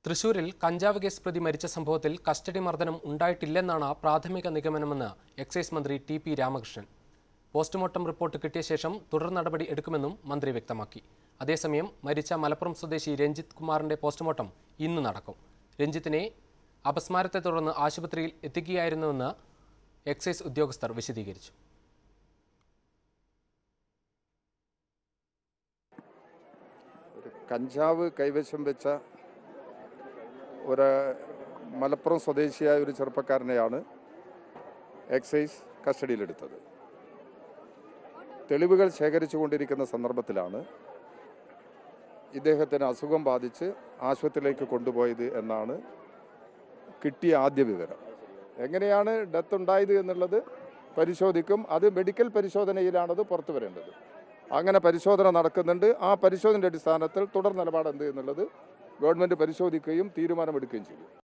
തൃശൂരിൽ കഞ്ചാവ് കേസ് പ്രതി മരിച്ച സംഭവത്തിൽ കസ്റ്റഡി മർദ്ദനം ഉണ്ടായിട്ടില്ലെന്നാണ് പ്രാഥമിക നിഗമനമെന്ന് എക്സൈസ് മന്ത്രി T P Ramakrishnan postmortem report കിട്ടിയ ശേഷം തുടർ നടപടി എടുക്കുമെന്നും മന്ത്രി വ്യക്തമാക്കി അതേസമയം മരിച്ച മലപ്പുറം സ്വദേശി രഞ്ജിത്ത് കുമാറിന്റെ പോസ്റ്റ്മോർട്ടം ഇന്ന് നടക്കും രഞ്ജിത്തിനെ അപസ്മാരത്തെ തുടർന്ന് ആശുപത്രിയിൽ എത്തിക്കുകയായിരുന്നുവെന്ന് എക്സൈസ് ഉദ്യോഗസ്ഥർ വിശദീകരിച്ചു ഒരു കഞ്ചാവ് കൈവശം വെച്ച ഒരു മലപ്പുറം സ്വദേശിയായ ഒരു ചെറുപ്പക്കാരനെയാണ് എക്സൈസ് കസ്റ്റഡിയിലെടുത്തത് തെളിവുകൾ ശേഖരിച്ചുകൊണ്ടിരിക്കുന്ന സന്ദർഭത്തിലാണ് ഇദ്ദേഹത്തിന് അസുഖം ബാധിച്ച് ആശുപത്രിയിലേക്ക് കൊണ്ടുപോയത് എന്നാണ് കിട്ടിയ ആദ്യ വിവരം എങ്ങനെയാണ് ഡെത്ത് ഉണ്ടായത് എന്നുള്ളത് പരിശോധിക്കും അത് മെഡിക്കൽ പരിശോധനയിലാണത് പുറത്തു വരേണ്ടത് അങ്ങനെ പരിശോധന നടക്കുന്നുണ്ട് ആ പരിശോധനയുടെ അടിസ്ഥാനത്തിൽ തുടർ നിലപാട് എന്ത് എന്നുള്ളത് ഗവൺമെൻറ് പരിശോധിക്കുകയും തീരുമാനമെടുക്കുകയും ചെയ്യും